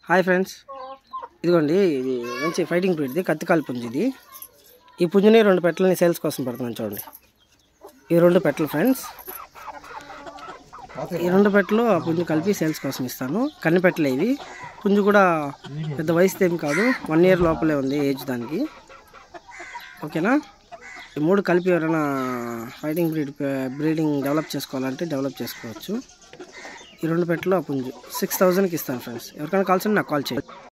hi friends ఇదిగోండి ఇది మంచి ఫైటింగ్ బ్రీడ్ది కత్తికాలు పుంజు ఇది ఈ పుంజుని రెండు పెట్టలని సేల్స్ కోసం పెడుతున్నాను చూడండి ఈ రెండు పెట్టలు ఫ్రెండ్స్ ఈ రెండు పెట్టలు ఆ పుంజు కలిపి సేల్స్ కోసం ఇస్తాను కన్ని పెట్టలే ఇవి పుంజు కూడా పెద్ద వయసు ఏమి కాదు వన్ ఇయర్ లోపలే ఉంది ఏజ్ దానికి ఓకేనా ఈ మూడు కలిపి ఎవరైనా ఫైటింగ్ బ్రీడ్ బ్రీడింగ్ డెవలప్ చేసుకోవాలంటే డెవలప్ చేసుకోవచ్చు ఈ రెండు పెట్టలు ఆ పుంజు సిక్స్ థౌజండ్కి ఇస్తాను ఫ్రెండ్స్ ఎవరికైనా కాల్సి నాకు కాల్ చేయండి